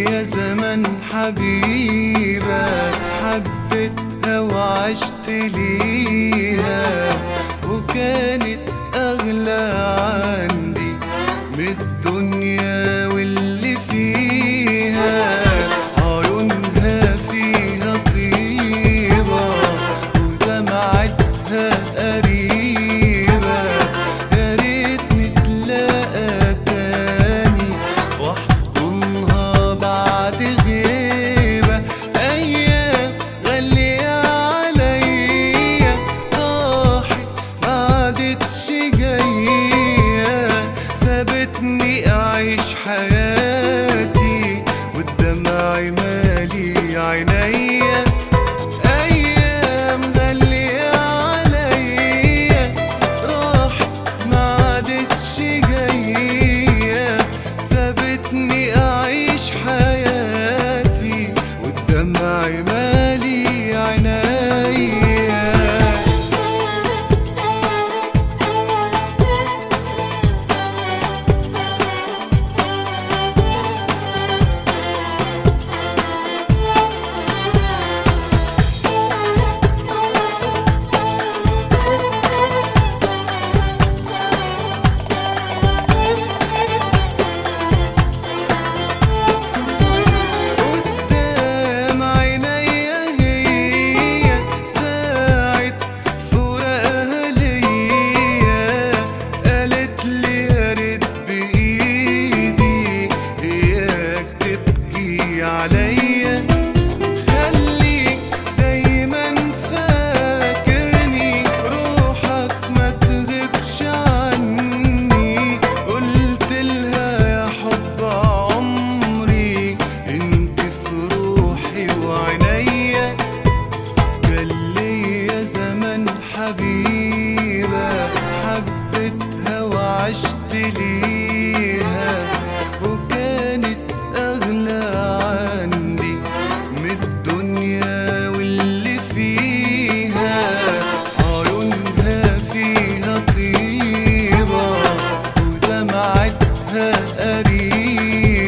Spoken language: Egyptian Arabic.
ليا زمن حبيبة حبيتها وعشت ليها وكانت أغلى عندي من الدنيا واللي فيها عيونها فيها طيبة ودمعتها قريبة يا ريت نتلاقى تاني واحضنها بعد غيبة أيام غالية عليا راحت ما عادتش جاية سابتني أعيش حياتي والدمع مالي عينيا أيام غالية عليا راحت ما عادتش جاية سابتني أعيش حياتي والدمع مالي عينيا قدام عينيا هي ساعة فراقها ليا قالت لي يا ريت بإيدي إياك تبكي عليا خليك دايما فاكرني روحك ما تغيبش عني قلت لها يا حب عمري انت في روحي وعينيا كان ليا زمن حبيبة حبيتها وعشت ليها وكانت أغلى عندي من الدنيا واللي فيها عيونها فيها طيبة ودمعتها قريبة